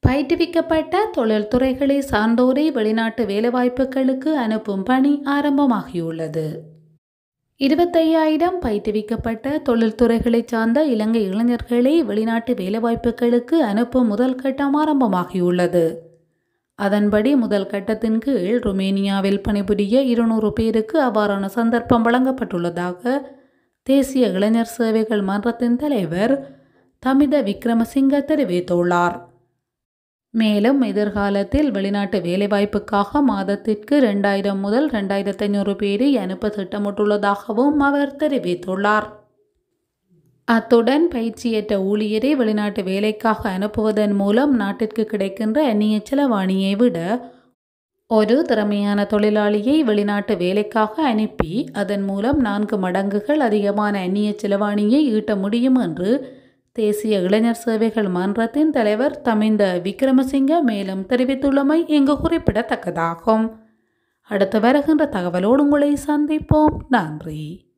பயிற்றுவிக்கப்பட்ட தொழில்துறைகளை சார்ந்தோரை வெளிநாட்டு வேலைவாய்ப்புகளுக்கு அனுப்பும் பணி ஆரம்பமாகியுள்ளது இருபத்தையாயிரம் பயிற்றுவிக்கப்பட்ட தொழில்துறைகளைச் சார்ந்த இலங்கை இளைஞர்களை வெளிநாட்டு வேலைவாய்ப்புகளுக்கு அனுப்பும் முதல் கட்டம் ஆரம்பமாகியுள்ளது அதன்படி முதல் கட்டத்தின் கீழ் ருமேனியாவில் பணிபுரிய இருநூறு பேருக்கு அவ்வாறான சந்தர்ப்பம் வழங்கப்பட்டுள்ளதாக தேசிய இளைஞர் சேவைகள் மன்றத்தின் தலைவர் தமித விக்ரமசிங்க தெரிவித்துள்ளார் மேலும் எதிர்காலத்தில் வெளிநாட்டு வேலைவாய்ப்புக்காக மாதத்திற்கு ரெண்டாயிரம் முதல் ரெண்டாயிரத்தி ஐநூறு பேரை அனுப்ப திட்டமிட்டுள்ளதாகவும் அவர் தெரிவித்துள்ளார் அத்துடன் பயிற்சியற்ற ஊழியரை வெளிநாட்டு வேலைக்காக அனுப்புவதன் மூலம் நாட்டிற்கு கிடைக்கின்ற அந்நிய செலவாணியை விட ஒரு திறமையான தொழிலாளியை வெளிநாட்டு வேலைக்காக அனுப்பி அதன் மூலம் நான்கு மடங்குகள் அதிகமான அந்நிய செலவாணியை ஈட்ட முடியும் என்று தேசிய இளைஞர் சேவைகள் மன்றத்தின் தலைவர் தமிந்த விக்ரமசிங்க மேலும் தெரிவித்துள்ளமை இங்கு குறிப்பிடத்தக்கதாகும் அடுத்து வருகின்ற தகவலோடு உங்களை சந்திப்போம் நன்றி